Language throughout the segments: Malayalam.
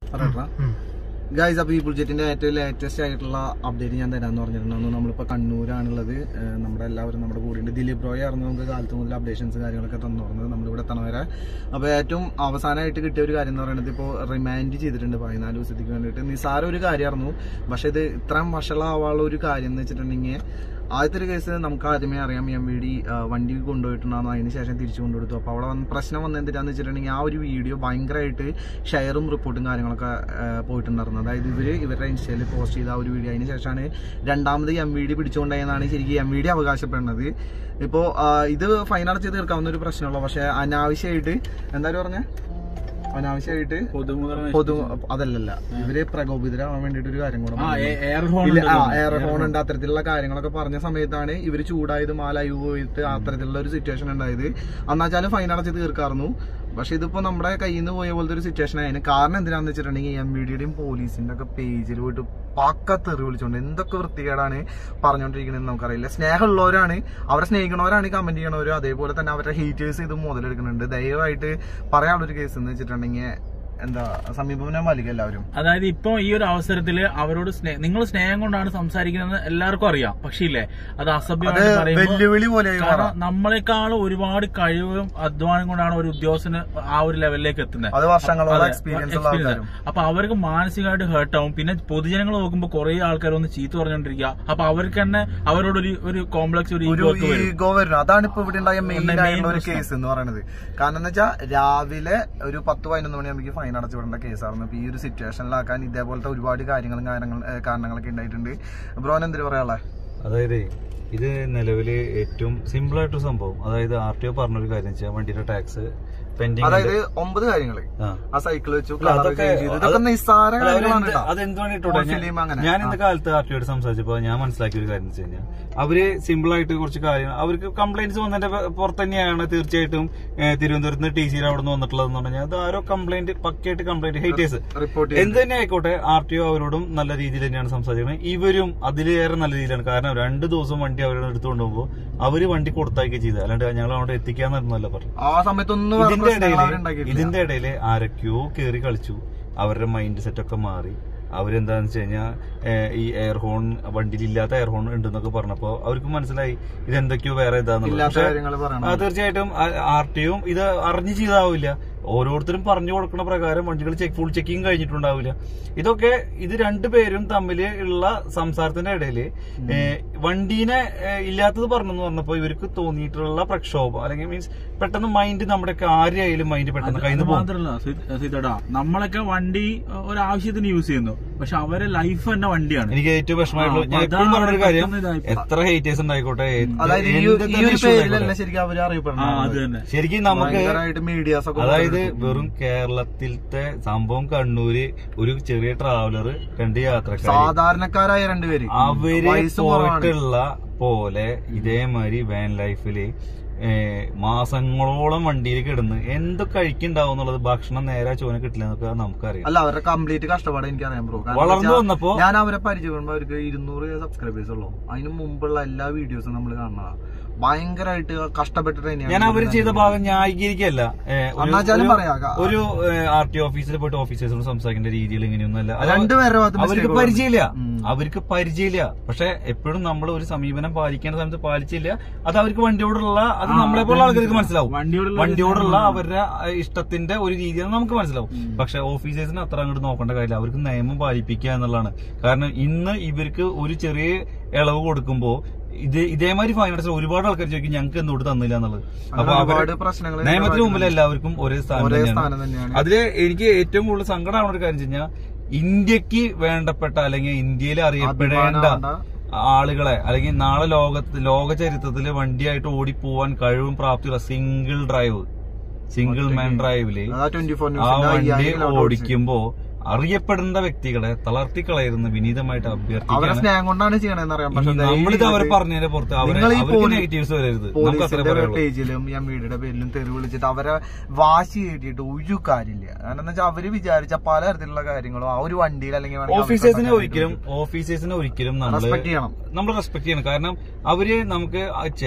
പറയട്ടാ ഗൈസ് അപ്പോൾ ഈ ബുൾജെറ്റിന്റെ ഏറ്റവും ലേറ്റസ്റ്റ് ആയിട്ടുള്ള അപ്ഡേറ്റ് ഞാൻ തരാമെന്ന് പറഞ്ഞിരുന്നു നമ്മളിപ്പോൾ കണ്ണൂരാണുള്ളത് ഏഹ് നമ്മുടെ എല്ലാവരും നമ്മുടെ കൂടെ ദിലീപ് റോയ് ആയിരുന്നു നമുക്ക് കാലത്ത് മുതൽ അപ്ഡേഷൻസ് കാര്യങ്ങളൊക്കെ തന്നു പറഞ്ഞത് നമ്മളിവിടെ എത്തണ വരെ അപ്പോൾ ഏറ്റവും അവസാനമായിട്ട് കിട്ടിയ ഒരു കാര്യം എന്ന് പറയുന്നത് ഇപ്പോൾ റിമാൻഡ് ചെയ്തിട്ടുണ്ട് പതിനാല് ദിവസത്തേക്ക് വേണ്ടിയിട്ട് നിസ്സാര ഒരു കാര്യമായിരുന്നു പക്ഷേ ഇത് ഇത്രയും വഷളാവാനുള്ള ഒരു കാര്യം എന്ന് വെച്ചിട്ടുണ്ടെങ്കിൽ ആദ്യത്തെ ഒരു കേസ് നമുക്ക് ആദ്യമേ അറിയാം എം വി ഡി വണ്ടി കൊണ്ടുപോയിട്ടുണ്ടായിരുന്നു അതിന് ശേഷം തിരിച്ചു കൊണ്ടുകൊടുത്തു അപ്പോൾ അവിടെ വന്ന് പ്രശ്നം വന്നത് എന്തിനാന്ന് വെച്ചിട്ടുണ്ടെങ്കിൽ ആ ഒരു വീഡിയോ ഭയങ്കരമായിട്ട് ഷെയറും റിപ്പോർട്ടും കാര്യങ്ങളൊക്കെ ആ, പോയിട്ടുണ്ടായിരുന്നു അതായത് ഇവർ ഇവരുടെ ഇൻസ്റ്റയിൽ പോസ്റ്റ് ചെയ്ത ആ ഒരു വീഡിയോ അതിന് ശേഷമാണ് രണ്ടാമത് എം വി ഡി പിടിച്ചുകൊണ്ടായെന്നാണ് ശരിക്കും എം വി ഡി അവകാശപ്പെടുന്നത് ഇപ്പോൾ ഇത് ഫൈൻ അടച്ച് തീർക്കാവുന്ന ഒരു പ്രശ്നമുള്ളൂ പക്ഷേ അനാവശ്യമായിട്ട് എന്തായാലും പറഞ്ഞേ അനാവശ്യമായിട്ട് പൊതു അതല്ലല്ല ഇവര് പ്രകോപിതരാവാൻ വേണ്ടിയിട്ട് ഒരു കാര്യം കൂടെ പറഞ്ഞു. എയർ ഹോൺ ഇല്ല, ആ, എയർ ഹോൺ ഉണ്ട് അത്തരത്തിലുള്ള കാര്യങ്ങളൊക്കെ പറഞ്ഞ സമയത്താണ് ഇവര് ചൂടായത് ആ ലൈവ് പോയിട്ട് അത്തരത്തിലുള്ള ഒരു സിറ്റുവേഷൻ ഉണ്ടായത് അന്നാച്ചാലും ഫൈൻ അടച്ച് തീർക്കാറുന്നു പക്ഷെ ഇതിപ്പോ നമ്മുടെ കയ്യിൽ നിന്ന് പോയ പോലത്തെ ഒരു സിറ്റുവേഷൻ ആയിരുന്നു കാരണം എന്തിനാന്ന് വെച്ചിട്ടുണ്ടെങ്കിൽ എം ബി ഡിയുടെയും പോലീസിന്റെ ഒക്കെ പേജിൽ പോയിട്ട് പക്ക തെറി വിളിച്ചോണ്ട് എന്തൊക്കെ വൃത്തികേടാണ് പറഞ്ഞുകൊണ്ടിരിക്കുന്നത് നമുക്കറിയില്ല സ്നേഹമുള്ളവരാണ് അവരെ സ്നേഹിക്കണവരാണ് കമന്റ് ചെയ്യണവരും അതേപോലെ തന്നെ അവരുടെ ഹീറ്റേഴ്സ് ഇത് മുതലെടുക്കുന്നുണ്ട് ദയവായിട്ട് പറയാനുള്ളൊരു കേസ് എന്ന് വെച്ചിട്ടുണ്ടെങ്കിൽ എന്താ സമീപനം പാലിക്കുക എല്ലാവരും അതായത് ഇപ്പൊ ഈ ഒരു അവസരത്തില് അവരോട് നിങ്ങൾ സ്നേഹം കൊണ്ടാണ് സംസാരിക്കുന്നത് എല്ലാവർക്കും അറിയാം പക്ഷേ ഇല്ലേ അത് അത് അസഭ്യമായിട്ട് പറയുമ്പോൾ വെല്ലുവിളി പോലെയായി മാറാം കാരണം നമ്മളെക്കാളും ഒരുപാട് കഴിവും അധ്വാനം കൊണ്ടാണ് ഒരു ഉദ്യോഗസ്ഥന് ആ ഒരു ലെവലിലേക്ക് എത്തുന്നത് അത് വർഷങ്ങളോളം അതെ, എക്സ്പീരിയൻസ് ഉള്ള experience. ആൾക്കാരും അപ്പൊ അവർക്ക് മാനസികമായിട്ട് ഹേർട്ട് ആവും പിന്നെ പൊതുജനങ്ങൾ നോക്കുമ്പോൾ കുറെ ആൾക്കാർ ഒന്ന് ചീത്ത പറഞ്ഞോണ്ടിരിക്കുക അപ്പൊ അവർക്ക് തന്നെ അവരോട് ഒരു ഒരു കോംപ്ലക്സ് ഒരു ഒരു ഈഗോ ഒക്കെ വരും ഈഗോ വരും അതാണ് ഇപ്പൊ ഇവിടെ ഉണ്ടായ മെയിൻ main ആയിട്ടുള്ള ഒരു പ്രശ്നം. കേസ് എന്ന് പറയുന്നത് കാരണം എന്ന് വെച്ചാൽ രാവിലെ ഒരു പത്ത് പതിനൊന്ന് മണിയാകുമ്പോൾ ഫൈൻ അടച്ചു വിടേണ്ട കേസായിരുന്നു ഇപ്പൊ ഈ ഒരു സിറ്റുവേഷനിലാക്കാൻ ഇതേപോലത്തെ ഒരുപാട് കാര്യങ്ങളും കാര്യങ്ങൾ ഏഹ് കാരണങ്ങളൊക്കെ ഉണ്ടായിട്ടുണ്ട് ബ്രോൻ എന്തിനു പറയാളെ അതായത് ഇത് നിലവില് ഏറ്റവും സിമ്പിൾ ആയിട്ടൊരു സംഭവം അതായത് ആർ ടി ഒ പറഞ്ഞൊരു കാര്യം വെച്ചാൽ വണ്ടിയുടെ ടാക്സ് പെൻഡിങ് അതായത് ഒമ്പത് കാര്യങ്ങള് ആ ആ സൈക്കിൾ വെച്ചു അല്ല, കളർ അതൊക്കെ- ചേഞ്ച് ചെയ്തു ഇതൊക്കെ നിസ്സാര അല്ല, കാര്യങ്ങളാണ് അവരെന്ത് കേട്ടോ അതെന്തുകൊണ്ട് ഇട്ടോട്ടെ Full film അങ്ങനെ. ഞാൻ ഇന്ന് കാലത്ത് ആർ ടിയോട് സംസാരിച്ചപ്പോ ഞാൻ മനസ്സിലാക്കിയ ഒരു കാര്യം എന്ന് വെച്ച് കഴിഞ്ഞാൽ അവര് സിമ്പിൾ ആയിട്ട് കുറച്ച് കാര്യം അവർക്ക് കംപ്ലൈന്റ്സ് വന്നതിന്റെ പ- പുറത്ത് തന്നെയാണ് തീർച്ചയായിട്ടും ഏഹ്, തിരുവനന്തപുരത്ത് നിന്ന് ടി സിയിൽ അവിടെ നിന്ന് വന്നിട്ടുള്ളതെന്ന് പറഞ്ഞാൽ അത് ആരോ കംപ്ലൈന്റ് പക്കയായിട്ട് കംപ്ലൈന്റ് ഹേറ്റേഴ്സ് റിപ്പോർട്ട് എന്ത് തന്നെ ആയിക്കോട്ടെ ആർ ടി ഒ അവരോടും നല്ല രീതിയിൽ തന്നെയാണ് സംസാരിക്കുന്നത് ഇവരും അതിലേറെ നല്ല രീതിയിലാണ് കാരണം രണ്ട് ദിവസം വണ്ടി അവരോട് എടുത്തുകൊണ്ട് പോകുമ്പോൾ അവര് വണ്ടി കൊടുത്തയക്കുക ചെയ്തത് അല്ലാണ്ട് ഞങ്ങൾ അവിടെ എത്തിക്കാന്നല്ല പറഞ്ഞു ആ സമയത്തൊന്നും വേറെ ഇതിന്റെ പ്രശ്നങ്ങൾ ഇടയില് അവരുണ്ടാക്കിയിട്ടില്ല ഇതിന്റെ ഇടയില് ആരൊക്കെയോ കേറി കളിച്ചു അവരുടെ മൈൻഡ് സെറ്റ് ഒക്കെ മാറി അവരെന്താന്ന് വെച്ച് കഴിഞ്ഞാൽ ഈ എയർ ഹോൺ വണ്ടിയിൽ ഇല്ലാത്ത എയർ ഹോൺ ഉണ്ടെന്നൊക്കെ പറഞ്ഞപ്പോ അവർക്ക് മനസ്സിലായി ഇതെന്തൊക്കെയോ വേറെ ഇതാന്നുള്ളത് ഇല്ലാത്ത പക്ഷെ കാര്യങ്ങൾ പറയണം ആ, തീർച്ചയായിട്ടും ആർ ടിയും ഇത് അറിഞ്ഞു ചെയ്താവില്ല ഓരോരുത്തരും പറഞ്ഞു കൊടുക്കുന്ന പ്രകാരം വണ്ടികൾ ചെക്ക് ഫുൾ ചെക്കിങ് കഴിഞ്ഞിട്ടുണ്ടാവില്ല ഇതൊക്കെ ഇത് രണ്ടുപേരും തമ്മിൽ ഉള്ള സംസാരത്തിന്റെ ഇടയില് ഏ, വണ്ടീനെ ഏ, ഇല്ലാത്തത് പറഞ്ഞെന്ന് പറഞ്ഞപ്പോ ഇവർക്ക് തോന്നിയിട്ടുള്ള പ്രക്ഷോഭം അല്ലെങ്കിൽ മീൻസ് പെട്ടെന്ന് മൈൻഡ് നമ്മുടെ ആരെയായാലും മൈൻഡ് പെട്ടെന്ന് കയ്യിൽ അത് നിന്ന് പോകും മാത്രല്ല സീതടാ നമ്മളൊക്കെ വണ്ടി അഹ്, ഒരു ആവശ്യത്തിന് യൂസ് ചെയ്യുന്നു പക്ഷെ അവരെ ലൈഫ് തന്നെ വണ്ടിയാണ് എനിക്ക് ഏറ്റവും വിഷമമായിട്ടുള്ള ആ, ഞാൻ അപ്പൊ എപ്പോഴും അതാണ് പറഞ്ഞൊരു കാര്യം പെട്ടെന്ന് ഇതായി. എത്ര ഹേറ്റേഴ്സ് ഉണ്ടായിക്കോട്ടെ എന്ത് അതായത് ഈ എന്ത് ഈ തന്നെ ഒരു issue പേരിലല്ല ഉണ്ടായിക്കോട്ടെ. ശരിക്കും അവര് ആ അത് അറിയപ്പെടുന്നത് തന്നെ ശരിക്കും നമുക്ക് ഭയങ്കരമായിട്ട് മീഡിയാസ് ഒക്കെ അതായത് വെറും കേരളത്തിലത്തെ സംഭവം കണ്ണൂര് ഒരു ചെറിയ ട്രാവലർ രണ്ട് യാത്രക്കാർ സാധാരണക്കാരായ രണ്ടുപേര് അവര് വയസ്സ് കുറവാണ്. പോയിട്ടുള്ള പോലെ ഇതേമാതിരി വാൻ ലൈഫില് ഏ, മാസങ്ങളോളം വണ്ടിയിൽ കിടന്ന് എന്ത് കഴിക്കുണ്ടാവും എന്നുള്ളത് ഭക്ഷണം നേരെ ചോന കിട്ടില്ല എന്നൊക്കെ നമുക്കറിയാം അല്ല അവരുടെ കംപ്ലീറ്റ് കഷ്ടപ്പാട് എനിക്കറിയാം ബ്രോ കാരണം വളർന്നു വെച്ചാ വന്നപ്പോ ഞാൻ അവരെ പരിചയപ്പെടുമ്പോ അവർക്ക് ഇരുന്നൂറ് സബ്സ്ക്രൈബേഴ്സ് ഉള്ളൂ അതിന് മുമ്പുള്ള എല്ലാ വീഡിയോസും നമ്മൾ കാണുന്നതാ ഭയങ്കരമായിട്ട് കഷ്ടപ്പെട്ടിട്ട് തന്നെയാണ് ഞാൻ അവര് ചെയ്ത ഭാഗം ന്യായീകരിക്കല്ല ഏ, ഒരു- അന്നാച്ചാലും ഒരു- പറയാം ഒരു ആർ ടി ഒഫീസിൽ പോയിട്ട് ഓഫീസേഴ്സിനോട് സംസാരിക്കേണ്ട രീതിയിൽ ഇങ്ങനെയൊന്നുമല്ല അത് രണ്ടുപേരുടെ ഭാഗത്ത് അവർക്ക് mistake പരിചയമില്ല ഉം. അവർക്ക് പരിചയമില്ല പക്ഷെ എപ്പോഴും നമ്മൾ ഒരു സമീപനം പാലിക്കേണ്ട സമയത്ത് പാലിച്ചില്ല അത് അവർക്ക് വണ്ടിയോടുള്ള അത് നമ്മളെ പോലുള്ള ആൾക്കാർക്ക് മനസ്സിലാവും വണ്ടിയോടുള്ള വണ്ടിയോടുള്ള അവരുടെ അഹ്, ഇഷ്ടത്തിന്റെ ഒരു രീതിയാണ് നമുക്ക് മനസ്സിലാവും പക്ഷെ ഓഫീസേഴ്സിന് അത്ര അങ്ങോട്ട് നോക്കേണ്ട കാര്യമില്ല അവർക്ക് നിയമം പാലിപ്പിക്കുക എന്നുള്ളതാണ് കാരണം ഇന്ന് ഇവർക്ക് ഒരു ചെറിയ ഇളവ് കൊടുക്കുമ്പോ ഇത് ഇതേമാതിരി ഫൈൻ അടച്ച ഒരുപാട് ആൾക്കാർ ചോദിക്കും ഞങ്ങൾക്ക് എന്തുകൊണ്ട് തന്നില്ല എന്നുള്ളത് അപ്പൊ അങ്ങനെ അവര് ഒരുപാട് പ്രശ്നങ്ങൾ നിയമത്തിന് മുമ്പിൽ എല്ലാവർക്കും ഒരേ സ്ഥാനം ഒരേ തന്നെയാണ് സ്ഥാനം തന്നെയാണ് അതില് എനിക്ക് ഏറ്റവും കൂടുതൽ സങ്കടമാവുന്ന ഒരു കാര്യം വെച്ച് കഴിഞ്ഞാൽ ഇന്ത്യക്ക് വേണ്ടപ്പെട്ട അല്ലെങ്കിൽ ഇന്ത്യയിൽ അറിയപ്പെടേണ്ട അഭിമാനമുണ്ട. ആളുകളെ അല്ലെങ്കിൽ നാളെ ലോകത്ത് ലോക ചരിത്രത്തിൽ വണ്ടിയായിട്ട് ഓടിപ്പോവാൻ കഴിവും പ്രാപ്തിയുള്ള സിംഗിൾ ഡ്രൈവ് സിംഗിൾ മാൻ ഡ്രൈവില് അതാ ട്വന്റി ഫോർ ആ വണ്ടി ന്യൂസ് ഓടിക്കുമ്പോ അറിയപ്പെടേണ്ട വ്യക്തികളെ തളർത്തിക്കളയുന്ന വിനീതമായിട്ട് അവരെ അഭ്യർത്ഥിക്കാൻ സ്നേഹം കൊണ്ടാണ് ചെയ്യണതെന്ന് അറിയാം പക്ഷെ നമ്മളിത് അവർ പറഞ്ഞതിന്റെ പുറത്ത് അവരെ നിങ്ങൾ ഈ അവർക്ക് പോലീ- നെഗറ്റീവ്സ് വരരുത് നമുക്ക് അത്ര പോലീസിന്റെ പറയുള്ളൂ പേജിലും എം വീടിന്റെ പേരിലും തെറി വിളിച്ചിട്ട് അവരെ വാശി കയറ്റിയിട്ട് ഒരു കാര്യമില്ല കാരണം എന്താ വെച്ചാൽ അവര് വിചാരിച്ച പലതരത്തിലുള്ള കാര്യങ്ങളും ആ ഒരു വണ്ടിയിൽ അല്ലെങ്കിൽ വേണമെങ്കിൽ അവർക്ക് ഓഫീസേഴ്സിനെ ഉണ്ടാക്കാൻ ഒരിക്കലും ഓഫീസേഴ്സിനെ ഒരിക്കലും പറ്റും. നമ്മള് റെസ്പെക്ട് ചെയ്യണം നമ്മൾ റെസ്പെക്ട് ചെയ്യണം കാരണം അവര് നമുക്ക് ആ ചില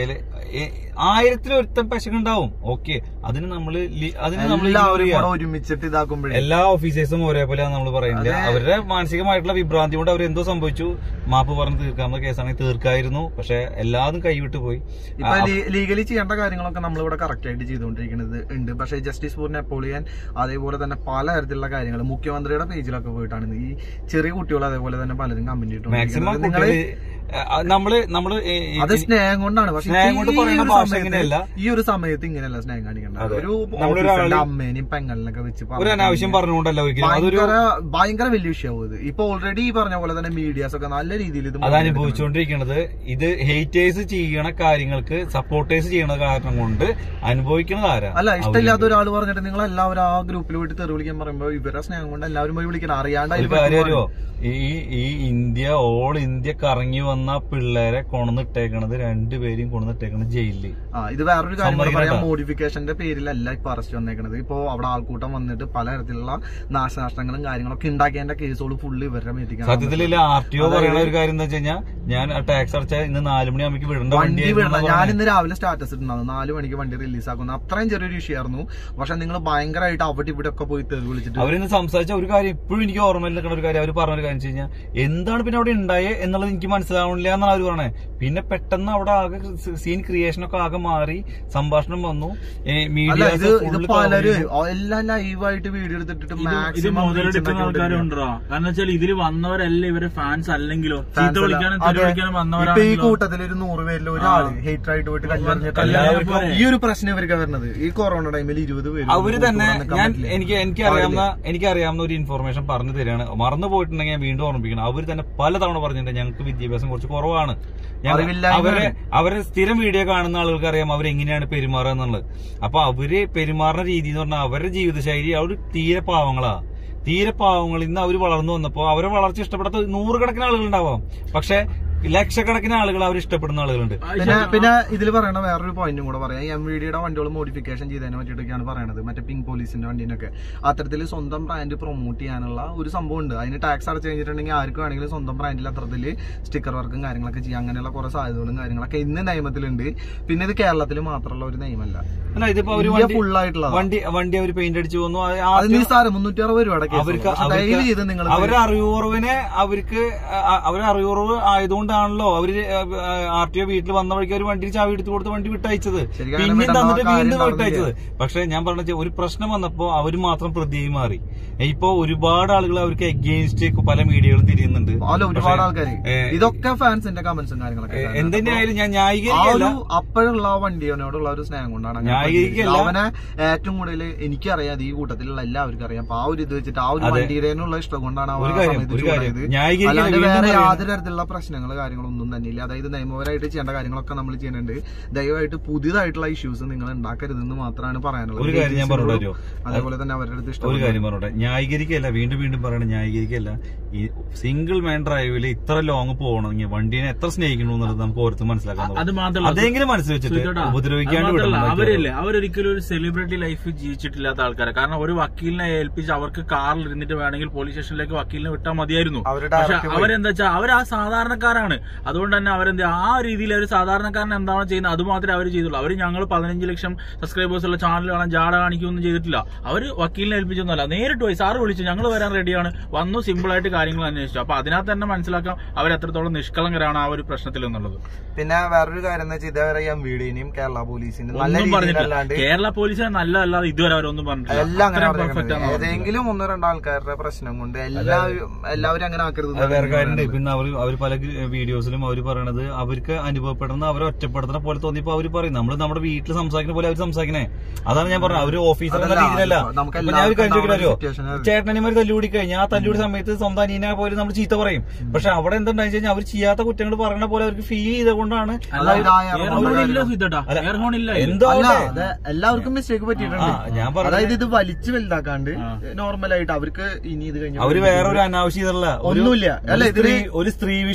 ആയിരത്തിൽ ഒരുത്തൻ പശക്കുണ്ടാവും ഓക്കെ അതിന് നമ്മള് ലി- അതിന് നമ്മൾ എല്ലാവരും കൂടെ ഒരുമിച്ചിട്ട് ഇതാക്കുമ്പോഴേ എല്ലാ ഓഫീസേഴ്സും ഒരേപോലെ നമ്മൾ പറയുന്നത് അവരുടെ മാനസികമായിട്ടുള്ള വിഭ്രാന്തി കൊണ്ട് അവർ എന്തോ സംഭവിച്ചു മാപ്പ് പറഞ്ഞ് തീർക്കാവുന്ന കേസാണെങ്കിൽ തീർക്കായിരുന്നു പക്ഷെ എല്ലാതും കൈവിട്ട് പോയി ഇപ്പൊ ലീഗലി ചെയ്യേണ്ട കാര്യങ്ങളൊക്കെ നമ്മളിവിടെ കറക്റ്റ് ആയിട്ട് ചെയ്തുകൊണ്ടിരിക്കുന്നത് ഉണ്ട് പക്ഷേ ജസ്റ്റിസ് ഫോർ നെപ്പോളിയൻ അതേപോലെ തന്നെ പല തരത്തിലുള്ള കാര്യങ്ങൾ മുഖ്യമന്ത്രിയുടെ പേജിലൊക്കെ പോയിട്ടാണ് ഈ ചെറിയ കുട്ടികൾ അതേപോലെ തന്നെ പലരും കമന്റ് മാക്സിമം നിങ്ങള് കുട്ടികള് ആ, നമ്മള് നമ്മള് ഈ- ഈ- അത് സ്നേഹം കൊണ്ടാണ് പക്ഷെ സ്നേഹം കൊണ്ട് ഈ പറയുന്ന ഒരു ഭാഷ സമയത്ത് ഇങ്ങനെയല്ല. ഈ ഒരു സമയത്ത് ഇങ്ങനെയല്ല സ്നേഹം കാണിക്കേണ്ട അതെ. ഒരു നമ്മളൊരാള് ഓഫീസറിന്റെ അമ്മേനെയും പെങ്ങളിനൊക്കെ വെച്ച് ഒരു പറഞ്ഞ് അനാവശ്യം പറഞ്ഞുകൊണ്ടല്ല ഒരിക്കലും അതൊരു ഭയങ്കര ഭയങ്കര വലിയ വിഷയമാവും ഇത് ഇപ്പൊ ഓൾറെഡി ഈ പറഞ്ഞ പോലെ തന്നെ മീഡിയാസ് ഒക്കെ നല്ല രീതിയിൽ ഇത് അത് മുന്നേറുന്നുണ്ട്. അനുഭവിച്ചുകൊണ്ടിരിക്കുന്നത് ഇത് ഹേറ്റേഴ്സ് ചെയ്യണ കാര്യങ്ങൾക്ക് സപ്പോർട്ടേഴ്സ് ചെയ്യണ കാരണം കൊണ്ട് അനുഭവിക്കുന്നത് ആരാ അല്ല ഇഷ്ടമില്ലാത്ത ഒരാൾ പറഞ്ഞിട്ട് നിങ്ങൾ എല്ലാവരും ആ ഗ്രൂപ്പിൽ പോയിട്ട് തെറി വിളിക്കാൻ പറയുമ്പോ ഇവരെ സ്നേഹം കൊണ്ട് എല്ലാവരും പോയി വിളിക്കണം അറിയാണ്ട് ഒരു അതിൽ കാര്യം പെട്ടുപോവാണ്. അറിയോ ഈ ഈ ഇന്ത്യ ഓൾ ഇന്ത്യ കറങ്ങി വന്ന പിള്ളേരെ കൊണന്നിട്ടേക്കണത് രണ്ടുപേരെയും കൊണന്നിട്ടേക്കണത് ജയിലില് ആ ഇത് വേറൊരു കാര്യം കൂടെ സമ്മതിക്കണം പറയാം കേട്ടോ. മോഡിഫിക്കേഷന്റെ പേരിലല്ല ഇപ്പൊ അറസ്റ്റ് വന്നേക്കണത് ഇപ്പൊ അവിടെ ആൾക്കൂട്ടം വന്നിട്ട് പലതരത്തിലുള്ള നാശനഷ്ടങ്ങളും കാര്യങ്ങളൊക്കെ ഉണ്ടാക്കിയതിന്റെ കേസുകൾ ഫുള്ള് ഇവരുടെ മേടിക്കാൻ സത്യത്തിൽ ആർ ടി ഒ പറയുന്ന ഒരു കാര്യം എന്താ വെച്ച് കഴിഞ്ഞാൽ ഞാൻ ടാക്സ് അടച്ചാൽ ഇന്ന് നാല് മണിയാകുമ്പോൾ വിടേണ്ട വണ്ടി വണ്ടി വിടണം ഞാൻ ഇന്ന് രാവിലെ സ്റ്റാറ്റസ് ഇട്ടുണ്ടായിരുന്നു നാല് മണിക്ക് വണ്ടി റിലീസ് ആക്കുന്നു അത്രയും ചെറിയൊരു ഇഷ്യൂ ആയിരുന്നു പക്ഷെ നിങ്ങൾ ഭയങ്കരമായിട്ട് അവിടെ ഇവിടെ ഒക്കെ പോയി തെറി വിളിച്ചിട്ട് അവരിന്ന് സംസാരിച്ച ഒരു കാര്യം ഇപ്പോഴും എനിക്ക് ഓർമ്മയിൽ നിൽക്കുന്ന ഒരു കാര്യം അവർ പറഞ്ഞ ഒരു കാര്യം വെച്ച് കഴിഞ്ഞാൽ എന്താണ് പിന്നെ അവിടെ ഉണ്ടായേ എന്നുള്ളത് എനിക്ക് മനസ്സിലാവണില്ല എന്നാണ് അവർ പറഞ്ഞത് പിന്നെ പെട്ടെന്ന് അവിടെ ആകെ സീൻ ക്രിയേഷൻ ഒക്കെ ആകെ മാറി സംഭാഷണം വന്നു അല്ല ഇത് ഇത് പലര് മീഡിയ എല്ലാം ലൈവായിട്ട് വീഡിയോ എടുത്തിട്ട് ഇത് ഇത് മാക്സിമം മുതലെടുക്കുന്ന ആൾക്കാരുണ്ടോ കാരണം വെച്ചാൽ ഇതിൽ വന്നവരല്ല ഇവരെ ഫാൻസ് അല്ലെങ്കിലോ ചീത്ത Fans അല്ല. വിളിക്കാനും അതെ. തെറി വിളിക്കാനും ഇപ്പൊ ഈ വന്നവരാണെങ്കിലോ കൂട്ടത്തിൽ ഒരു നൂറ് പേരിൽ ഒരാള് ഹേറ്റർ ആയിട്ട് പോയിട്ട് കല്ലെറിഞ്ഞിട്ട് എല്ലാവർക്കും ഈ ഒരു പ്രശ്നം ഇവർക്ക് വരുന്നത് ഈ കൊറോണ ടൈമിൽ ഇരുപത് പേര് അവര് തന്നെ കൂട്ടുകൂടാൻ ഞാൻ പറ്റില്ല. എനിക്ക് എനിക്ക് അറിയാവുന്ന എനിക്ക് അറിയാവുന്ന ഒരു ഇൻഫർമേഷൻ പറഞ്ഞു തരികയാണ് മറന്നു പോയിട്ടുണ്ടെങ്കിൽ ഞാൻ വീണ്ടും ഓർമ്മിപ്പിക്കണം അവർ തന്നെ പലതവണ പറഞ്ഞിട്ടുണ്ട് ഞങ്ങൾക്ക് വിദ്യാഭ്യാസം കുറച്ച് കുറവാണ് ഞങ്ങൾ- അറിവില്ലായ്മയാണ്. അവരെ അവരെ സ്ഥിരം വീഡിയോ കാണുന്ന ആളുകൾക്ക് അറിയാം അവരെങ്ങനെയാണ് പെരുമാറുക എന്നുള്ളത് അപ്പൊ അവര് പെരുമാറുന്ന രീതി എന്ന് പറഞ്ഞാൽ അവരുടെ ജീവിതശൈലി അവർ തീരെ പാവങ്ങളാ തീരെ പാവങ്ങളിൽ നിന്ന് അവർ വളർന്നു വന്നപ്പോ അവരെ വളർച്ച ഇഷ്ടപ്പെടാത്ത നൂറുകണക്കിന് ആളുകൾ ഉണ്ടാവാം പക്ഷെ ലക്ഷക്കണക്കിന് ആളുകൾ അവർ ഇഷ്ടപ്പെടുന്ന ആളുകളുണ്ട് പിന്നെ പിന്നെ ഇതിൽ പറയണ വേറൊരു പോയിന്റും കൂടെ പറയാം എം വി ഡിയുടെ വണ്ടികൾ മോഡിഫിക്കേഷൻ ചെയ്തതിനെ പറ്റിയിട്ടൊക്കെയാണ് പറയണത് മറ്റേ പിങ്ക് പോലീസിന്റെ വണ്ടീനൊക്കെ അത്തരത്തിൽ സ്വന്തം ബ്രാൻഡ് പ്രൊമോട്ട് ചെയ്യാനുള്ള ഒരു സംഭവം ഉണ്ട് അതിന് ടാക്സ് അടച്ചു കഴിഞ്ഞിട്ടുണ്ടെങ്കിൽ ആർക്കും വേണമെങ്കിലും സ്വന്തം ബ്രാൻഡിൽ അത്തരത്തിൽ സ്റ്റിക്കർ വർക്കും കാര്യങ്ങളൊക്കെ ചെയ്യാം അങ്ങനെയുള്ള കുറെ സാധ്യതകളും കാര്യങ്ങളൊക്കെ ഇന്ന് നിയമത്തിലുണ്ട് പിന്നെ ഇത് കേരളത്തിൽ മാത്രമുള്ള ഒരു നിയമല്ല അല്ല ഇതിപ്പോ ഒരു ഇന്ത്യ വണ്ടി ഫുൾ ആയിട്ടുള്ള വണ്ടി വണ്ടി അവർ പെയിന്റ് അടിച്ചു വന്നു അത് അത് ആദ്യം നിസ്സാരം മുന്നൂറ്റി അറുപത് രൂപയുടെ അവർക്ക് കേസ് ഡെയിലി ഇത് നിങ്ങൾ അവരുടെ അറിവുറവിനെ അവർക്ക് അവരെ അറിവുറവ് ആയതുകൊണ്ടാണല്ലോ അവര് ആർ ടി ഒ വീട്ടിൽ വന്ന വഴിക്ക് ഒരു വണ്ടി ചാവി എടുത്തു കൊടുത്ത് വണ്ടി വിട്ടയച്ചത് ശരിക്കും പിന്നെയും അങ്ങനെ തന്നിട്ട് കാര്യം വീണ്ടും നടന്നില്ല. വിട്ടയച്ചത് പക്ഷെ ഞാൻ പറഞ്ഞ ഒരു പ്രശ്നം വന്നപ്പോ അവര് മാത്രം പ്രതിയായി മാറി ഇപ്പൊ ഒരുപാട് ആളുകൾ അവർക്ക് എഗെയിൻസ്റ്റ് പല മീഡിയകളും തിരിയുന്നുണ്ട് അല്ല ഒരുപാട് ആൾക്കാര് ഏ, ഇതൊക്കെ ഫാൻസിന്റെ കമന്റ്സും കാര്യങ്ങളൊക്കെ ഏ, കാണുന്നത്. എന്തുതന്നെയായാലും ഞാൻ ആ ന്യായീകരിക്കല്ല ഒരു അപ്പോഴുള്ള ആ വണ്ടിയോനോടുള്ള ഒരു സ്നേഹം കൊണ്ടാണ് അങ്ങനെ ന്യായീകരിക്കല്ല. പ്രതികരിച്ചത്. അവനെ ഏറ്റവും കൂടുതൽ എനിക്കറിയാം ഈ കൂട്ടത്തിലുള്ള എല്ലാവർക്കും അറിയാം അപ്പൊ ആ ഒരു ഇത് വെച്ചിട്ട് ആ ഒരു അതെ. വണ്ടിയുടെയുള്ള ഇഷ്ടം കൊണ്ടാണ് അവൻ ഒരു ആ കാര്യം, സമയത്ത് ഒരു കാര്യം. ചൂടായത്. ന്യായീകരിക്കല്ല, അല്ലാണ്ട് വീണ്ടും വേറെ പറയാണ്. യാതൊരു തരത്തിലുള്ള പ്രശ്നങ്ങൾ കാര്യങ്ങളൊന്നും തന്നെ ഇല്ല അതായത് നിയമപരമായിട്ട് ചെയ്യേണ്ട കാര്യങ്ങളൊക്കെ നമ്മൾ ചെയ്യുന്നുണ്ട് ദയവായിട്ട് പുതിയതായിട്ടുള്ള ഇഷ്യൂസ് നിങ്ങൾ ഉണ്ടാക്കരുതെന്ന് മാത്രമാണ് പറയാനുള്ളത് ഒരു കാര്യം ഞാൻ പറഞ്ഞു തരുമോ? അതേപോലെ തന്നെ അവരുടെ അടുത്ത് ഒരു ഇഷ്ടം കാര്യം പറഞ്ഞോട്ടെ ന്യായീകരിക്കല്ല വീണ്ടും വീണ്ടും പറയണ ന്യായീകരിക്കല്ല ഈ സിംഗിൾ മാൻ ഡ്രൈവില് ഇത്ര ലോങ് പോകണമെങ്കിൽ വണ്ടിനെ എത്ര സ്നേഹിക്കണു എന്നുള്ളത് നമുക്ക് ഓരോരുത്തർ മനസ്സിലാക്കാൻ അത് തോന്നും. മാത്രമല്ല അതെങ്കിലും മനസ്സിൽ വെച്ചിട്ട് സുഖേട്ടാ, ഉപദ്രവിക്കാണ്ട് അത് മാത്രമല്ല, വിടണം അവരില്ലേ അവരൊരിക്കലും ഒരു സെലിബ്രിറ്റി ലൈഫ് ജീവിച്ചിട്ടില്ലാത്ത ആൾക്കാരെ കാരണം ഒരു വക്കീലിനെ ഏൽപ്പിച്ച് അവർക്ക് കാറിൽ ഇരുന്നിട്ട് വേണമെങ്കിൽ പോലീസ് സ്റ്റേഷനിലേക്ക് വക്കീലിനെ വിട്ടാൽ മതിയായിരുന്നു അവര് പക്ഷെ direct പോയി. അവരെന്താ വെച്ചാൽ അവർ ആ സാധാരണക്കാരാണ് അതുകൊണ്ട് തന്നെ അവരെന്താ ആ രീതിയിൽ ഒരു സാധാരണക്കാരൻ എന്താണോ ചെയ്യുന്നത് അത് മാത്രമേ അവർ ചെയ്തുള്ളൂ അവർ ഞങ്ങൾ പതിനഞ്ച് ലക്ഷം സബ്സ്ക്രൈബേഴ്സ് ഉള്ള ചാനൽ കാണാൻ ജാട കാണിക്കുകയൊന്നും ചെയ്തിട്ടില്ല അവർ വക്കീലിനെ ഏൽപ്പിച്ചൊന്നുമല്ല നേരിട്ട് പോയി സാറ് വിളിച്ചു ഞങ്ങൾ വരാൻ റെഡിയാണ് വന്നു സിമ്പിൾ ആയിട്ട് കാര്യങ്ങൾ അന്വേഷിച്ചു അപ്പൊ അതിനകത്ത് തന്നെ മനസ്സിലാക്കാം അവർ എത്രത്തോളം നിഷ്കളങ്കരാണ് ആ ഒരു പ്രശ്നത്തിൽ എന്നുള്ളത് പിന്നെ വേറൊരു കാര്യം എന്ന് വെച്ചാൽ ഇതേവരെ എം വി ഡിനെയും കേരള പോലീസിനും നല്ല ഒന്നും പറഞ്ഞിട്ടില്ല രീതിയിലല്ലാണ്ട് കേരള പോലീസിനെ നല്ലതല്ലാതെ ഇതുവരെ അവരൊന്നും പറഞ്ഞിട്ടില്ല എല്ലാം അങ്ങനെ അത്രയും perfect പറഞ്ഞേക്കുന്നത്. ആണ് പറഞ്ഞത്. ഏതെങ്കിലും ഒന്നോ രണ്ടോ ആൾക്കാരുടെ പ്രശ്നം കൊണ്ട് എല്ലാവരും എല്ലാവരും അങ്ങനെ ആക്കരുത് അത് വേറെ കാര്യമുണ്ട് പിന്നെ അവർ അവർ പല വീഡിയോസിലും അവർ പറയണത് അവർക്ക് അനുഭവപ്പെടുന്ന അവരെ ഒറ്റപ്പെടുത്തുന്ന പോലെ തോന്നിയപ്പോ അവർ പറയും നമ്മൾ നമ്മുടെ വീട്ടിൽ സംസാരിക്കുന്ന പോലെ അവർ സംസാരിക്കണേ അതാണ് ഞാൻ പറഞ്ഞത് അവര് ഓഫീസർ എന്ന അതല്ല, രീതിയിലല്ല ഇപ്പൊ നമുക്ക് ഇപ്പൊ ഞാൻ ഒരു കാര്യം എല്ലാവർക്കും ചോദിക്കണോ situation ആണ്. ചേട്ടനിമാർ തല്ലുകൂടി കഴിഞ്ഞാൽ ആ തല്ലുകൂടി സമയത്ത് സ്വന്തം അനിയനെ പോലും നമ്മൾ ചീത്ത പറയും പക്ഷെ അവിടെ എന്തുണ്ടായി കഴിഞ്ഞാൽ അവർ ചെയ്യാത്ത കുറ്റങ്ങൾ പറയുന്ന പോലെ അവർക്ക് ഫീൽ ചെയ്തുകൊണ്ടാണ് അല്ല, അതായത് ആ എയർ എയർ ഹോൺ ഹോൺ ഇല്ല സുധേട്ടാ. അല്ല, എയർ ഹോൺ ഇല്ല ഇതിൽ. എന്തോ അല്ല ആവട്ടെ. അത് എല്ലാവർക്കും മിസ്റ്റേക്ക് പറ്റിയിട്ടുണ്ട് ആ, ഞാൻ പറഞ്ഞത് അതായത് ഇത് വലിച്ചു വലുതാക്കാണ്ട് ആ. നോർമലായിട്ട് അവർക്ക് ഇനി ഇത് കഴിഞ്ഞ അവര് വേറെ ഒരു അനാവശ്യതല്ല ഒരു ഒന്നുമില്ല. അല്ല, ഒരു സ്ത്രീ ഇതിന് ഒരു സ്ത്രീ വിഷയോ അല്ലെങ്കിൽ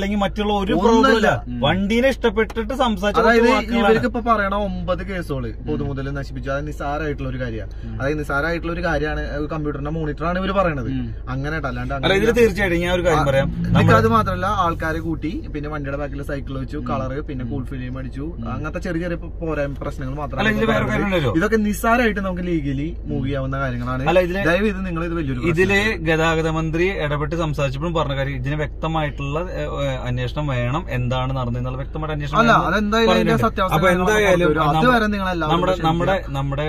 അല്ലെങ്കിൽ മറ്റുള്ള ഒരു ഒന്നുമില്ല. പ്രോബ്ലം ഇല്ല വണ്ടീനെ ഇഷ്ടപ്പെട്ടിട്ട് സംസാരിച്ച അതായത് കുറച്ച് വാക്കുകളാണ്. ഇവർക്ക് ഇപ്പൊ പറയണ ഒമ്പത് കേസുകള് പൊതുമുതൽ നശിപ്പിച്ചു അത് നിസ്സാരമായിട്ടുള്ള ഒരു കാര്യമാണ് അതായത് നിസ്സാരമായിട്ടുള്ള ഒരു കാര്യമാണ് കമ്പ്യൂട്ടറിന്റെ മോണിറ്റർ ആണ് ഇവര് പറയണത് അങ്ങനെ അല്ലാണ്ട് അല്ല ഇതിൽ അങ്ങനെ- തീർച്ചയായിട്ടും ഞാൻ ഒരു കാര്യം പറയാം എന്നിട്ട് അത് മാത്രമല്ല ആൾക്കാരെ കൂട്ടി പിന്നെ വണ്ടിയുടെ ബാക്കിൽ സൈക്കിൾ വെച്ചു കളറ് പിന്നെ കൂൾ ഫിലിം അടിച്ചു അങ്ങനത്തെ ചെറിയ ചെറിയ പോരായ്മ പ്രശ്നങ്ങൾ അല്ല ഇതിൽ വേറെ കാര്യം മാത്രമാണ് ഉണ്ടല്ലോ ഇതൊക്കെ നിസ്സാരമായിട്ട് നമുക്ക് ലീഗലി മൂവ് ചെയ്യാവുന്ന കാര്യങ്ങളാണ് അല്ല ഇതില് ദയവ് ഇത് നിങ്ങൾ ഇത് വലിയൊരു പ്രശ്നം- ഇതില് ഗതാഗത മന്ത്രി ഇടപെട്ട് സംസാരിച്ചപ്പോഴും പറഞ്ഞ കാര്യം ഇതിന് വ്യക്തമായിട്ടുള്ള ഏ, ഏ, അന്വേഷണം വേണം എന്താണ് നടന്നതെന്നുള്ള വ്യക്തമായിട്ട് അന്വേഷണം അല്ല വേണം എന്ന് അതെന്തായാലും അതിന്റെ പറഞ്ഞിട്ടുണ്ട്. സത്യാവസ്ഥ അപ്പൊ കാര്യങ്ങളൊക്കെ എന്തായാലും പുറത്ത് വരും. നമ്മ- അതുവരെ നിങ്ങളെല്ലാവരും നമ്മുടെ ക്ഷമിക്കുക. നമ്മുടെ നമ്മുടെ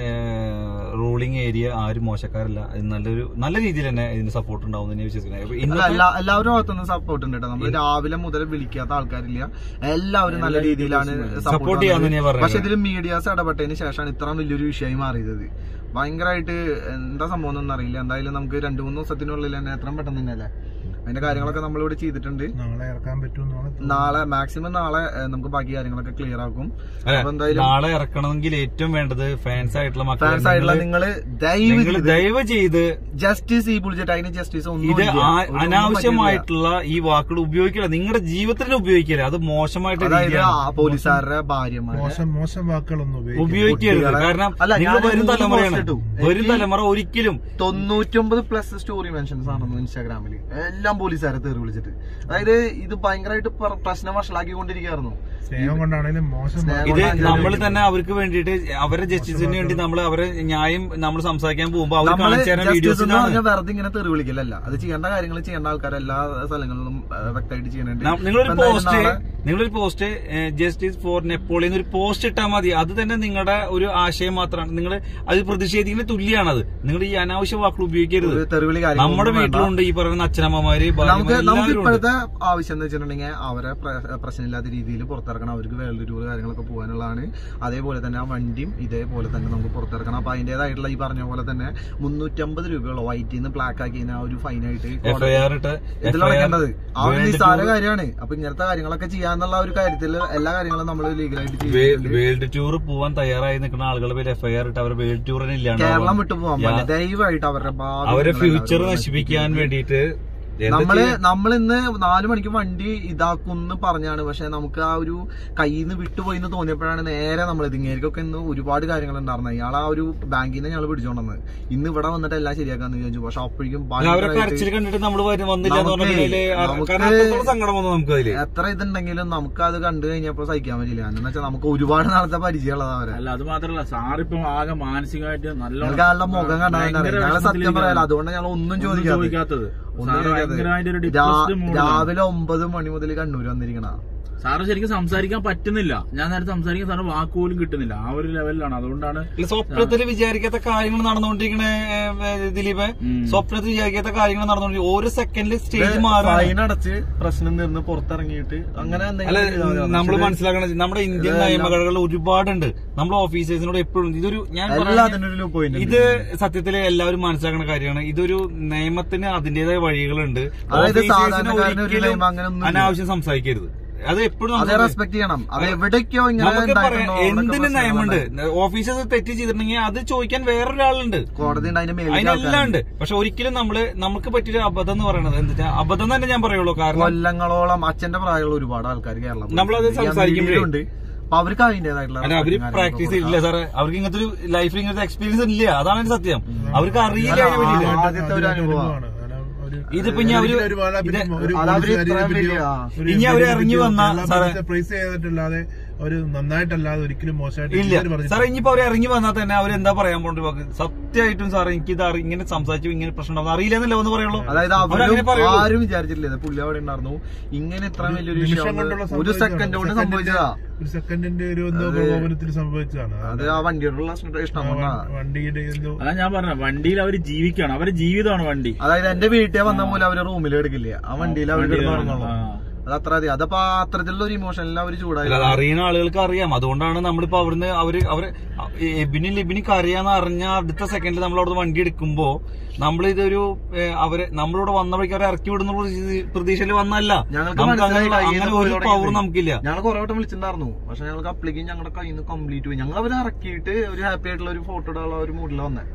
റൂളിംഗ് ഏരിയ ആരും മോശക്കാരല്ല ഇത് നല്ലൊരു നല്ല രീതിയിൽ തന്നെ ഇതിന് സപ്പോർട്ട് ഉണ്ടാവും എന്ന് ഞാൻ വിശ്വസിക്കുന്നത് അപ്പൊ അല്ല, ഇന്നത്തെ എല്ലാ- എല്ലാവരും ഭാഗത്തുനിന്ന് സപ്പോർട്ട് ഉണ്ട് കേട്ടോ നമ്മൾ രാവിലെ മുതൽ വിളിക്കാത്ത ആൾക്കാരില്ല എല്ലാവരും നല്ല രീതിയിലാണ് Support ചെയ്യാന്ന് ഞാൻ പറഞ്ഞത്. പക്ഷെ ഇതിൽ മീഡിയാസ് ഇടപെട്ടതിന് ശേഷമാണ് ഇത്ര വലിയൊരു വിഷയമായി മാറിയത് ഭയങ്കരമായിട്ട് എന്താ സംഭവം എന്നൊന്നും അറിയില്ല എന്തായാലും നമുക്ക് രണ്ടു മൂന്ന് ദിവസത്തിനുള്ളിൽ തന്നെ എത്രയും പെട്ടെന്ന് തന്നെ അല്ലേ അതിന്റെ കാര്യങ്ങളൊക്കെ നമ്മളിവിടെ ചെയ്തിട്ടുണ്ട് നാളെ ഇറക്കാൻ പറ്റുമെന്നാണ് നാളെ മാക്സിമം നാളെ ഏഹ്, നമുക്ക് ബാക്കി കാര്യങ്ങളൊക്കെ ക്ലിയർ ആക്കും അല്ല, അപ്പൊ എന്തായാലും നാളെ ഇറക്കണമെങ്കിൽ ഏറ്റവും വേണ്ടത് ഫാൻസ് ആയിട്ടുള്ള ഫാൻസ് ആയിട്ടുള്ള മക്കൾ നിങ്ങള് ദയവ് നിങ്ങൾ ദയവ് ചെയ്ത് ജസ്റ്റിസ് ഈ ബുൾജറ്റ് അതിന് ജസ്റ്റിസ് ഒന്നും ഇത് ഇല്ല. ആ- ഒരു- ഒന്നും അനാവശ്യമായിട്ടുള്ള ഈ വാക്കുകൾ ഉപയോഗിക്കില്ല നിങ്ങളുടെ ജീവിതത്തിൽ ഉപയോഗിക്കില്ല അത് മോശമായിട്ട് പറ്റില്ല. അതായത് രീതിയാണ്. ആ പോലീസുകാരുടെ ഭാര്യമാരെ മോശം മോശം വാക്കുകളൊന്നും ഉപയോഗിക്കും ഉപയോഗിക്കരുത് കുട്ടികളെ- കാരണം അല്ല, നിങ്ങൾ ഞാൻ വരും മൂന്ന് തലമുറയാണ് post ഇട്ടു. വരും എനിക്ക് തലമുറ ഒരിക്കലും തൊണ്ണൂറ്റൊമ്പത് പ്ലസ് സ്റ്റോറി മെൻഷൻസ് ആണെന്ന് ഇൻസ്റ്റാഗ്രാമിൽ എല്ലാം പോലീസുകാരെ തെറി വിളിച്ചിട്ട് അതായത് ഇത് ഭയങ്കരമായിട്ട് പ്ര- പ്രശ്നം വഷളാക്കിക്കൊണ്ടിരിക്കുകയായിരുന്നു സ്നേഹം കൊണ്ടാണേലും മോശം സ്നേഹം ഇത് കൊണ്ടാണ് നമ്മൾ തന്നെ അവർക്ക് വേണ്ടിയിട്ട് അവരെ ജസ്റ്റിസിന് വേണ്ടി നമ്മൾ അവരെ ന്യായം നമ്മൾ സംസാരിക്കാൻ പോകുമ്പോൾ അവർ നമ്മള് കാണിച്ചു തരുന്ന ജസ്റ്റിസ് വീഡിയോസ് എന്ന് പറഞ്ഞാൽ വെറുതെ ഇങ്ങനെ തെറി വിളിക്കലല്ല അത് ചെയ്യേണ്ട കാര്യങ്ങൾ ചെയ്യേണ്ട ആൾക്കാർ എല്ലാ സ്ഥലങ്ങളിലും ആ, വ്യക്തമായിട്ട് ചെയ്യുന്നുണ്ട് നിങ്ങളൊരു ഇപ്പൊ എന്തായാലും പോസ്റ്റ് നാളെ നിങ്ങളൊരു പോസ്റ്റ് ജസ്റ്റിസ് ഫോർ നെപ്പോളിയൻ ഒരു പോസ്റ്റ് ഇട്ടാൽ മതി അത് തന്നെ നിങ്ങളുടെ ഒരു ആശയം മാത്രമാണ് നിങ്ങൾ അത് പ്രതിഷേധിക്കുന്ന തുല്യാണത് നിങ്ങൾ ഈ അനാവശ്യ വാക്കുകൾ ഉപയോഗിക്കരുത് ഒരു തെറിവിളി നമ്മുടെ കാര്യങ്ങളൊന്നും വേണ്ട. വീട്ടിലുണ്ട് ഈ പറയുന്ന അച്ഛനമ്മമാര് നമുക്ക് ഭാര്യമാര് നമുക്ക് എല്ലാവരും ഉണ്ട് ഇപ്പോഴത്തെ ആവശ്യം എന്ന് വെച്ചിട്ടുണ്ടെങ്കിൽ അവരെ പ്ര- പ്രശ്നമില്ലാത്ത രീതിയിൽ പുറത്തിറക്കണം അവർക്ക് വേൾഡ് ടൂർ കാര്യങ്ങളൊക്കെ പോകാനുള്ളതാണ് അതേപോലെ തന്നെ ആ വണ്ടിയും ഇതേപോലെ തന്നെ നമുക്ക് പുറത്തിറക്കണം അപ്പൊ അതിന്റേതായിട്ടുള്ള ഈ പറഞ്ഞ പോലെ തന്നെ മുന്നൂറ്റമ്പത് രൂപയുള്ള വൈറ്റിൽ നിന്ന് ബ്ലാക്ക് ആക്കി ആ ഒരു ഫൈനായിട്ട് എഫ്ഐആർ ഇട്ട് ഇതിലടക്കേണ്ടത് ആ ഒരു വേൾഡ് നിസ്സാര ടൂർ കാര്യമാണ് അപ്പൊ ഇങ്ങനത്തെ കാര്യങ്ങളൊക്കെ ചെയ്യാന്നുള്ള ഒരു കാര്യത്തിൽ എല്ലാ കാര്യങ്ങളും നമ്മൾ ലീഗലായിട്ട് ചെയ്യുന്നുണ്ട് വേൾഡ് ടൂർ പോവാൻ തയ്യാറായി നിൽക്കുന്ന ആളുകളുടെ പേര് എഫ്ഐആർ ഇട്ട് അവരെ വേൾഡ് ടൂറിന് കേരളം ഇല്ലാണ്ടാവും വിട്ടു പോകാൻ പാടില്ല ദയവായിട്ട് അവരുടെ ഭാവി അവരെ നിങ്ങൾ ഫ്യൂച്ചർ എല്ലാവരും നശിപ്പിക്കാൻ വേണ്ടിയിട്ട് എന്താ നമ്മള് ചെയ്യാ? നമ്മൾ ഇന്ന് നാലു മണിക്ക് വണ്ടി ഇതാക്കുന്ന് പറഞ്ഞാണ് പക്ഷെ നമുക്ക് ആ ഒരു കയ്യിൽ നിന്ന് വിട്ടുപോയി എന്ന് തോന്നിയപ്പോഴാണ് നേരെ നമ്മൾ ഇതിങ്ങേരിക്കൊക്കെ ഇന്ന് ഒരുപാട് കാര്യങ്ങൾ ഉണ്ടായിരുന്നത് ഇയാൾ ആ ഒരു ബാങ്കിൽ നിന്ന് ഞങ്ങൾ പിടിച്ചോണ്ടെന്ന് ഇന്ന് ഇവിടെ വന്നിട്ട് എല്ലാം ശരിയാക്കാന്ന് വിചാരിച്ചു പക്ഷെ അപ്പോഴേക്കും അവരെ ഭയങ്കരമായിട്ട് കരച്ചിൽ കണ്ടിട്ട് നമ്മൾ വന്നില്ല എന്ന് നമുക്ക് പറഞ്ഞില്ലേ നമുക്ക് കാരണം അത്രത്തോളം സങ്കടം വന്നു നമുക്ക് അതില് എത്ര ഇതുണ്ടെങ്കിലും നമുക്ക് അത് കണ്ടു കഴിഞ്ഞപ്പോ സഹിക്കാൻ പറ്റില്ല എന്ന് വെച്ചാൽ നമുക്ക് ഒരുപാട് നാളത്തെ പരിചയമുള്ളതാ അവരെ അല്ല അത് മാത്രല്ല സാറിപ്പം ആകെ മാനസികമായിട്ട് നല്ല ഞങ്ങൾക്ക് ആളുടെ മുഖം കണ്ടാൽ ഞങ്ങളെ സത്യം പറയാലോ അതുകൊണ്ട് ഞങ്ങൾ ഒന്നും ചോദിക്കാതെ ചോദിക്കാത്തത് ഒന്നും സാറ് ചോദിക്കാതെ. ഭയങ്കരമായിട്ട് ഒരു രാ- ഡിപ്രസ്ഡ് മൂഡിലാണ് രാവിലെ ഒമ്പത് മണി മുതൽ കണ്ണൂർ വന്നിരിക്കണ സാറ് ശരിക്കും സംസാരിക്കാൻ പറ്റുന്നില്ല ഞാൻ നേരത്തെ സംസാരിക്കാൻ സാറിന് വാക്ക് പോലും കിട്ടുന്നില്ല ആ ഒരു ലെവലിലാണ് അതുകൊണ്ടാണ് ഇല്ല, സ്വപ്നത്തിൽ വിചാരിക്കാത്ത കാര്യങ്ങൾ നടന്നുകൊണ്ടിരിക്കണേ ദിലീപ് ഉം. സ്വപ്നത്തിൽ വിചാരിക്കാത്ത കാര്യങ്ങൾ നടന്നുകൊണ്ടിരിക്കും ഓരോ സെക്കൻഡിൽ സ്റ്റേജ് മാറും ഫൈൻ അടച്ച് പ്രശ്നം തീർന്ന് പുറത്തിറങ്ങിയിട്ട് അങ്ങനെ അല്ല എന്തെങ്കിലും ചെയ്താൽ മതി. നമ്മൾ പക്ഷേ മനസ്സിലാക്കണത് നമ്മുടെ ഇന്ത്യൻ നിയമഘടനകൾ ഒരുപാടുണ്ട് നമ്മൾ ഓഫീസേഴ്സിനോട് എപ്പോഴും ഇതൊരു ഞാൻ പറയുന്നത് എല്ലാത്തിനും ഒരു പോയിന്റ് ഇത് സത്യത്തില് എല്ലാവരും മനസ്സിലാക്കുന്ന കാര്യമാണ് ഇതൊരു നിയമത്തിന് അതിന്റേതായ വഴികളുണ്ട് അതായത് ഓഫീസേഴ്സിന് സാധാരണക്കാരന് ഒരു ഒരിക്കലും നിയമം അങ്ങനെയൊന്നും ഇല്ല. അനാവശ്യം സംസാരിക്കരുത് അത് എപ്പോഴും അതെ റെസ്പെക്ട് ചെയ്യണം അത് എവിടേക്കോ ഇങ്ങനെ നമുക്ക് പറയാം ഉണ്ടായിട്ടുണ്ടോ അവിടെയൊക്കെ എന്തിന് പ്രശ്നങ്ങളുണ്ട്. നിയമമുണ്ട് ഓഫീസേഴ്സ് തെറ്റ് ചെയ്തിട്ടുണ്ടെങ്കിൽ അത് ചോദിക്കാൻ വേറൊരാളുണ്ട് കോടതി ഉണ്ട് അതിന്റെ മേലിൽ അതിനെല്ലാം ഉണ്ട് പക്ഷെ ഒരിക്കലും നമ്മള് നമുക്ക് പറ്റിയൊരു അബദ്ധം എന്ന് പറയുന്നത് എന്താ വെച്ചാൽ അബദ്ധം തന്നെ ഞാൻ പറയുള്ളൂ കാരണം കൊല്ലങ്ങളോളം അച്ഛന്റെ പ്രായമുള്ള ഒരുപാട് ആൾക്കാർ കേരളം നമ്മളത് സംസാരിക്കുമ്പോഴേ- ഉണ്ട് അപ്പൊ അവർക്ക് അതിന്റേതായിട്ടുള്ള അല്ല അവര് respect പ്രാക്ടീസ് കാര്യങ്ങളൊക്കെ ഇല്ല സാറേ അവർക്ക് ഇങ്ങനത്തെ ഒരു ലൈഫിൽ ഇങ്ങനത്തെ എക്സ്പീരിയൻസ് ഇല്ല അതാണ് അതിന്റെ സത്യം അവർക്ക് അറിയില്ല അതിനെ പറ്റിയിട്ട്. ആ, ആദ്യത്തെ ഒരു അനുഭവമാണ്. ഇതിപ്പോ ഇനി അവര് ഇത് അത് അവര് ഇത്രയും വലിയ- ആ. ഇനി അവര് ഇറങ്ങി വന്നാ സാറേ പ്രൈസ് ചെയ്തിട്ടില്ലാതെ ഒരു നന്നായിട്ടല്ലാതെ ഒരിക്കലും മോശമായിട്ട് ഇല്ല ഇതുവരെ പറഞ്ഞിട്ടില്ല. സാറേ ഇനിയിപ്പോ അവര് ഇറങ്ങി വന്നാൽ തന്നെ അവർ എന്താ പറയാൻ പോണ്ട് വാക്ക് സത്യമായിട്ടും സാറേ എനിക്ക് ഇത് അറി- ഇങ്ങനെ സംസാരിച്ചു ഇങ്ങനെ പ്രശ്നം ഉണ്ടാവും അറിയില്ല എന്നല്ല ഒന്ന് പറയുള്ളൂ അതായത് അവരങ്ങനെ അവരും പറയുള്ളൂ. ആരും വിചാരിച്ചിട്ടില്ല ഇത് പുള്ളി അവിടെ ഉണ്ടായിരുന്നു ഇങ്ങനെ ഇത്ര വലിയൊരു നിമിഷം വിഷയം കൊണ്ടുള്ള ഒരു സംഭവിച്ചതാണ്. സെക്കൻഡ് കൊണ്ട് സെക്കൻഡിന്റെ- സംഭവിച്ചതാ ഒരു സെക്കൻഡിന്റെ ഒരു എന്തോ പ്രകോപനത്തിൽ സംഭവിച്ചതാണ് അത് ആ വണ്ടിയോടുള്ള ഇഷ്ടം കൊണ്ടാ വണ്ടിയുടെ എന്തോ അതാ ഞാൻ പറഞ്ഞ വണ്ടിയിൽ അവർ ജീവിക്കുകയാണ് അവരുടെ ജീവിതമാണ് വണ്ടി അതായത് എന്റെ വീട്ടിൽ വന്ന പോലെ അവര് റൂമിൽ എടുക്കില്ല ആ വണ്ടിയിൽ അവർ വണ്ടിയിൽ കിടന്നുറങ്ങുള്ളൂ ആ. അത് അത്ര മതി അതപ്പോ ആ അത്തരത്തിലുള്ള ഒരു ഇമോഷനിൽ അവര് ചൂടായി അല്ല, അത് അറിയുന്ന ആളുകൾക്ക് അറിയാം അതുകൊണ്ടാണ് നമ്മളിപ്പോ അവിടുന്ന് അവര് അവര് എബിനും ലിബിനിക്ക് അറിയാന്ന് അറിഞ്ഞ അടുത്ത സെക്കൻഡിൽ നമ്മൾ അവിടുന്ന് വണ്ടി എടുക്കുമ്പോ നമ്മളിതൊരു ഏഹ്, അവരെ നമ്മളിവിടെ വന്ന വഴിക്ക് അവരെ ഇറക്കി വിടുന്ന പ്രതീ- പ്രതീക്ഷയിൽ വന്നല്ല ഞങ്ങൾക്ക് നമുക്ക് അങ്ങനെ മനസ്സിലായി കയ്യിൽ അങ്ങനെ നിന്ന് ഒരു പോയി പവർ തുടങ്ങിയത്. നമുക്കില്ല ഞങ്ങൾ കുറെ വട്ടം വിളിച്ചിട്ടുണ്ടായിരുന്നു പക്ഷെ ഞങ്ങൾക്ക് അപ്ലിക്കും ഞങ്ങളുടെ കയ്യിൽ നിന്ന് കംപ്ലീറ്റ് പോയി ഞങ്ങൾ അവരെ ഇറക്കിയിട്ട് ഒരു ഹാപ്പി ആയിട്ടുള്ള ഒരു ഫോട്ടോ ഇടാനുള്ള ഒരു മൂഡിലാണ് വന്നത്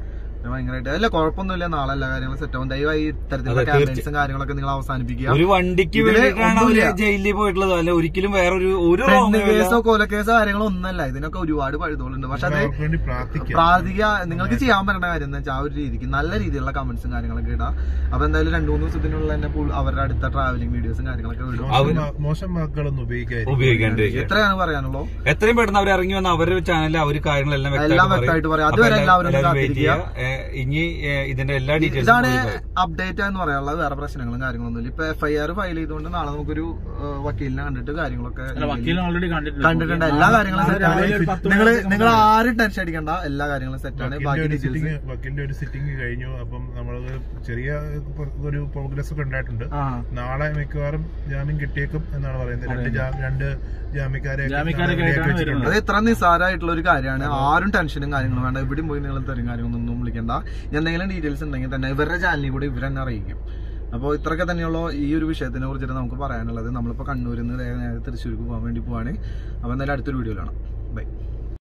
ഭയങ്കരമായിട്ട് അല്ല കുഴപ്പമൊന്നുമില്ല നാളെ എല്ലാ കാര്യങ്ങളും സെറ്റ് ആവും ദയവായി ഇത്തരത്തിലുള്ള അതെ, ക്യാമ്പയിൻസും കാര്യങ്ങളൊക്കെ നിങ്ങൾ അവസാനിപ്പിക്കുക ഒരു വണ്ടിക്ക് ഇതില് വേണ്ടിയിട്ടാണ് അവര് ഒന്നുമില്ല. ജയിലിൽ പോയിട്ടുള്ളത് അല്ല ഒരിക്കലും വേറൊരു ഒരു പെണ്ണ് wrong ഉം ഇല്ല. കേസോ കൊലക്കേസോ കാര്യങ്ങളോ ഒന്നല്ല ഇതിനൊക്കെ ഒരുപാട് പഴുതുകളുണ്ട് പക്ഷെ അത് അവർക്ക് വേണ്ടി പ്രാർത്ഥിക്കാം പ്രാർത്ഥിക നിങ്ങൾക്ക് ചെയ്യാൻ പറ്റുന്ന കാര്യം എന്താ വെച്ചാൽ ആ ഒരു രീതിക്ക് നല്ല രീതിയിലുള്ള കമന്റ്സും കാര്യങ്ങളൊക്കെ ഇടാം അപ്പൊ എന്തായാലും രണ്ടു മൂന്ന് ദിവസത്തിനുള്ള തന്നെ full അവരുടെ അടുത്ത ട്രാവലിംഗ് വീഡിയോസും കാര്യങ്ങളൊക്കെ വിടും മോശം വാ- മോശം വാക്കുകളൊന്നും ഉപയോഗിക്കാതിരിക്കും ഉപയോഗിക്കാണ്ടിരിക്കുക എത്രയാണ് പറയാനുള്ളൂ എത്രയും പെട്ടെന്ന് അവർ ഇറങ്ങി വന്ന അവരുടെ ചാനലിൽ അവർ കാര്യങ്ങളെല്ലാം എല്ലാം വ്യക്തമായിട്ട് പറയാം. അതുവരെ എല്ലാവരും ഒന്ന് വെയിറ്റ് ചെയ്യുക ഏ, ഇനി ഏ, ഇതിന്റെ എല്ലാ ഇതാണ് ഡീറ്റെയിൽസും അപ്ഡേറ്റ് എന്ന് പറയാനുള്ളത് വേറെ പ്രശ്നങ്ങളും കാര്യങ്ങളൊന്നും ഇപ്പൊ എഫ് ഐ ആർ ഫയൽ ചെയ്തുകൊണ്ട് നാളെ നമുക്കൊരു ഏഹ്, വക്കീലിനെ കണ്ടിട്ട് കാര്യങ്ങളൊക്കെ അല്ല വക്കീലിനെ ഓൾറെഡി കണ്ടിട്ടുണ്ട് കണ്ടിട്ടുണ്ട് എല്ലാ കാര്യങ്ങളും സെറ്റ് ആണ് രാവിലെ ഒരു പത്ത് നിങ്ങൾ മണിക്ക് നിങ്ങൾ ആരും ടെൻഷൻ അടിക്കണ്ട എല്ലാ കാര്യങ്ങളും സെറ്റ് ആണ് വക്കീലിന്റെ ബാക്കി ഒരു ഡീറ്റെയിൽസ് സിറ്റിംഗ് വക്കീലിന്റെ ഒരു സിറ്റിംഗ് കഴിഞ്ഞു അപ്പം നമ്മൾ ചെറിയ ഒരു പ്രോഗ്രസ് ഒക്കെ ഉണ്ടായിട്ടുണ്ട് ആ നാളെ മിക്കവാറും ജാമ്യം കിട്ടിയേക്കും എന്നാണ് പറയുന്നത് രണ്ട് ജാ- രണ്ട് ജാമ്യക്കാരെ ജാമ്യക്കാരൊക്കെ ആയിട്ടാണ് വരുന്നത്. അത് ഇത്ര നിസ്സാരമായിട്ടുള്ള ഒരു കാര്യമാണ് ആരും ടെൻഷനും കാര്യങ്ങളും വേണ്ട എവിടെയും പോയി നിങ്ങൾ തരും കാര്യങ്ങളൊന്നും വിളിക്കണ്ട എന്തെങ്കിലും ഡീറ്റെയിൽസ് ഉണ്ടെങ്കിൽ തന്നെ ഇവരുടെ ചാനലിൽ കൂടി ഇവരെന്നെ അറിയിക്കും അപ്പോൾ ഇത്രയൊക്കെ തന്നെയുള്ള ഈ ഒരു വിഷയത്തിനെ കുറിച്ചിട്ട് നമുക്ക് പറയാനുള്ളത് നമ്മളിപ്പോൾ കണ്ണൂരിൽ നിന്ന് നേരെ തൃശ്ശൂർക്ക് പോകാൻ വേണ്ടി പോവാണ് അപ്പോൾ എന്തായാലും അടുത്തൊരു വീഡിയോയിലാണ് ബൈ